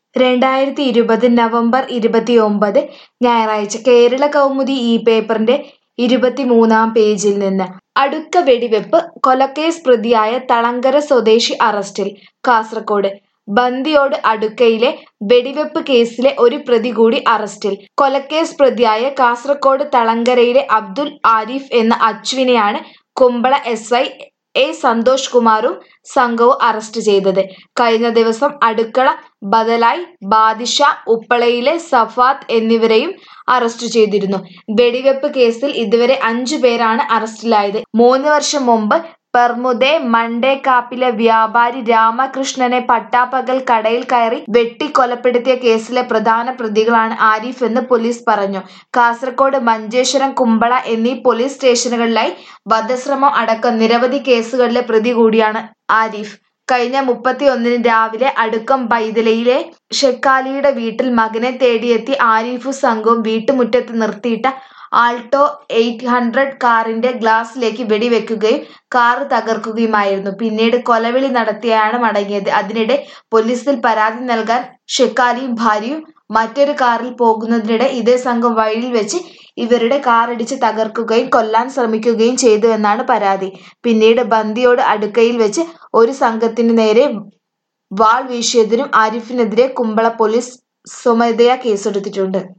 രണ്ടായിരത്തി ഇരുപത് നവംബർ ഇരുപത്തിയൊമ്പത് ഞായറാഴ്ച കേരള കൗമുദി ഈ പേപ്പറിന്റെ ഇരുപത്തിമൂന്നാം പേജിൽ നിന്ന് അടുക്ക വെടിവെപ്പ് കൊലക്കേസ് പ്രതിയായ തളങ്കര സ്വദേശി അറസ്റ്റിൽ കാസർകോട് ബന്ദിയോട് അടുക്കയിലെ വെടിവെപ്പ് കേസിലെ ഒരു പ്രതി കൂടി അറസ്റ്റിൽ കൊലക്കേസ് പ്രതിയായ കാസർകോട് തളങ്കരയിലെ അബ്ദുൽ ആരിഫ് എന്ന അച്ചുവിനെയാണ് Kumbla S I A Santhosh കുമാറും സംഘവും അറസ്റ്റ് ചെയ്തത് കഴിഞ്ഞ ദിവസം അടുക്കള ബദലായി ബാദിഷ ഉപ്പളയിലെ സഫാത്ത് എന്നിവരെയും അറസ്റ്റ് ചെയ്തിരുന്നു വെടിവെപ്പ് കേസിൽ ഇതുവരെ അഞ്ചു പേരാണ് അറസ്റ്റിലായത് മൂന്ന് വർഷം മുമ്പ് പെർമുദെ മണ്ടേക്കാപ്പിലെ വ്യാപാരി രാമകൃഷ്ണനെ പട്ടാപ്പകൽ കടയിൽ കയറി വെട്ടിക്കൊലപ്പെടുത്തിയ കേസിലെ പ്രധാന പ്രതികളാണ് ആരിഫ് എന്ന് പോലീസ് പറഞ്ഞു കാസർകോട് മഞ്ചേശ്വരം കുമ്പള എന്നീ പോലീസ് സ്റ്റേഷനുകളിലായി വധശ്രമം അടക്കം നിരവധി കേസുകളിലെ പ്രതി കൂടിയാണ് ആരിഫ് കഴിഞ്ഞ മുപ്പത്തിയൊന്നിന് രാവിലെ അടുക്കം പൈതലയിലെ ഷെക്കാലിയുടെ വീട്ടിൽ മകനെ തേടിയെത്തി ആരിഫും സംഘവും വീട്ടുമുറ്റത്ത് നിർത്തിയിട്ട ആൾട്ടോ എയ്റ്റ് ഹൺഡ്രഡ് കാറിന്റെ ഗ്ലാസിലേക്ക് വെടിവെക്കുകയും കാറ് തകർക്കുകയുമായിരുന്നു പിന്നീട് കൊലവിളി നടത്തിയാണ് മടങ്ങിയത് അതിനിടെ പോലീസിൽ പരാതി നൽകാൻ ഷെക്കാലിയും ഭാര്യയും മറ്റൊരു കാറിൽ പോകുന്നതിനിടെ ഇതേ സംഘം വഴിയിൽ വെച്ച് ഇവരുടെ കാറിടിച്ച് തകർക്കുകയും കൊല്ലാൻ ശ്രമിക്കുകയും ചെയ്തുവെന്നാണ് പരാതി പിന്നീട് ബന്ദിയോട് അടുക്കയിൽ വെച്ച് ഒരു സംഘത്തിനു നേരെ വാൾ വീശിയതിനും ആരിഫിനെതിരെ കുമ്പള പോലീസ് സ്വമേധയാ കേസെടുത്തിട്ടുണ്ട്